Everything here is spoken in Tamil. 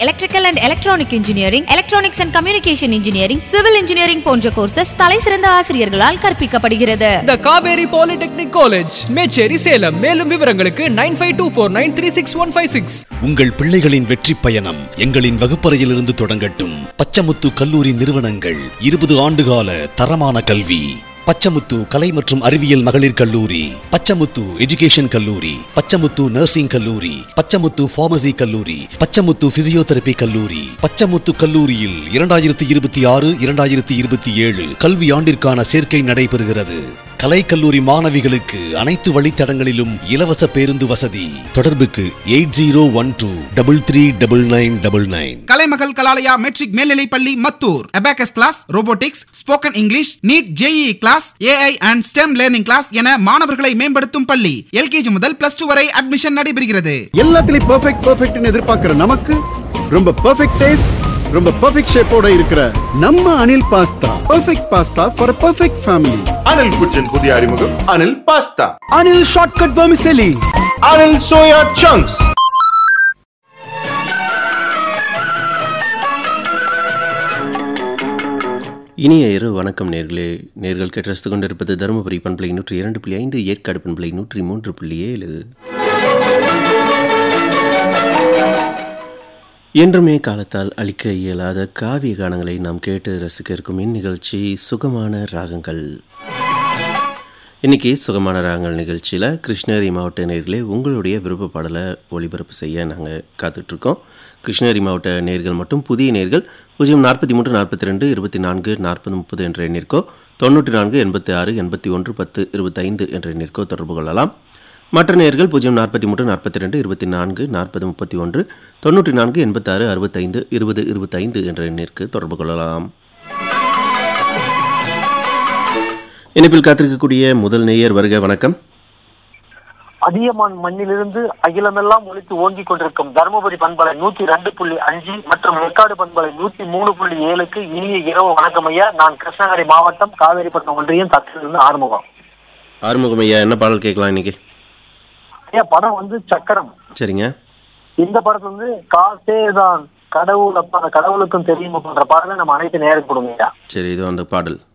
electrical and electronic engineering electronics and communication engineering civil engineering போன்ற கோர்சஸ் தலைசிறந்த ஆசிரியர்களால் கற்பிக்கப்படுகிறது the Kaveri polytechnic college Mecheri Salem மேலும் விவரங்களுக்கு nine five two four nine three six one five six உங்கள் பிள்ளைகளின் வெற்றி பயணம் எங்களின் வகுப்பறையிலிருந்து தொடங்கட்டும் பச்சமுத்து கல்லூரி நிறுவனங்கள் இருபது ஆண்டுகால தரமான கல்வி பச்சமுத்து கலை மற்றும் அறிவியல் மகளிர் கல்லூரி பச்சமுத்து எஜுகேஷன் கல்லூரி பச்சமுத்து நர்சிங் கல்லூரி பச்சமுத்து பார்மசி கல்லூரி பச்சமுத்து பிசியோதெரபி கல்லூரி பச்சமுத்து கல்லூரியில் இரண்டாயிரத்தி இருபத்தி ஆறு இரண்டாயிரத்தி இருபத்தி ஏழு கல்வி ஆண்டிற்கான சேர்க்கை நடைபெறுகிறது கலைக்கல்லூரி மாணவிகளுக்கு அனைத்து வழித்தடங்களிலும் இலவச பேருந்து வசதி தொடர்புக்கு eight zero one two double three double nine double nine Kalaimagal Kalalaya matric மேல்நிலைப் பள்ளி மத்தூர் abacus class robotics spoken English NEET JEE class AI and STEM learning class என மாணவர்களை மேம்படுத்தும் பள்ளி எல்கேஜி முதல் பிளஸ் டூ வரை அட்மிஷன் நடைபெறுகிறது எல்லாத்துலயும் பெர்ஃபெக்ட் பெர்ஃபெக்ட்னு எதிர்பார்க்கிற நமக்கு ரொம்ப பெர்ஃபெக்ட் டேஸ்ட் ரொம்ப பெர்ஃபெக்ட் ஷேப்போட இருக்கிற நம்ம Anil pasta perfect pasta for perfect family Anil kitchen புதிய அறிமுகம் Anil pasta Anil shortcut vermicelli Anil soya chunks இனிய இரு வணக்கம் நேர்களே நேர்கள் கேட்டு கொண்டிருப்பது தருமபுரி பண்பலை நூற்றி இரண்டு புள்ளி ஐந்து ஏற்காடு பண்பலை நூற்றி மூன்று புள்ளி ஏழு என்றுமே காலத்தால் அளிக்க இயலாத காவிய கானங்களை நாம் கேட்டு ரசிக்க இருக்கும் இந்நிகழ்ச்சி சுகமான ராகங்கள் இன்னைக்கு சுகமான ராகங்கள் நிகழ்ச்சியில் கிருஷ்ணகிரி மாவட்ட நேர்களே உங்களுடைய விருப்ப பாடலை ஒளிபரப்பு செய்ய நாங்கள் காத்துட்ருக்கோம் கிருஷ்ணகிரி மாவட்ட நேர்கள் மட்டும் புதிய நேர்கள் பூஜ்ஜியம் நாற்பத்தி மூன்று நாற்பத்தி ரெண்டு இருபத்தி நான்கு நாற்பது முப்பது என்ற எண்ணிற்கோ தொண்ணூற்றி நான்கு எண்பத்தி ஆறு எண்பத்தி ஒன்று பத்து இருபத்தைந்து என்ற எண்ணிற்கோ தொடர்பு கொள்ளலாம் மற்ற நேர்கள் பூஜ்ஜியம் நாற்பத்தி மூன்று நாற்பத்தி ரெண்டு இருபத்தி நான்கு நாற்பது முப்பத்தி ஒன்று தொண்ணூற்றி நான்கு எண்பத்தாறு அறுபத்தைந்து இருபது இருபத்தைந்து என்ற எண்ணிற்கு தொடர்பு கொள்ளலாம் இணைப்பில் காத்திருக்கக்கூடிய முதல் நேயர் வருக வணக்கம் அதியமான் மண்ணிலிருந்து அகிலமெல்லாம் ஒழித்து ஓங்கிக் கொண்டிருக்கும் தருமபுரி பண்பலை நூத்தி ரெண்டு புள்ளி அஞ்சு மற்றும் ஏற்காடு பண்பலை நூத்தி மூணு புள்ளி ஏழுக்கு இனிய இரவு வணக்கம் ஐயா நான் கிருஷ்ணகிரி மாவட்டம் காவேரிப்பட்டினம் ஒன்றியம் தத்திலிருந்து ஆறுமுகம் ஆறுமுகம் ஐயா என்ன பாடல் கேட்கலாம் இன்னைக்கு ஐயா படம் வந்து சக்கரம் சரிங்க இந்த படத்துல வந்து காசே தான் கடவுள் அப்ப அந்த கடவுளுக்கும் தெரியும் போன்ற பாடலை நம்ம அனைத்து நேரம் கொடுங்க ஐயா சரி இது அந்த பாடல்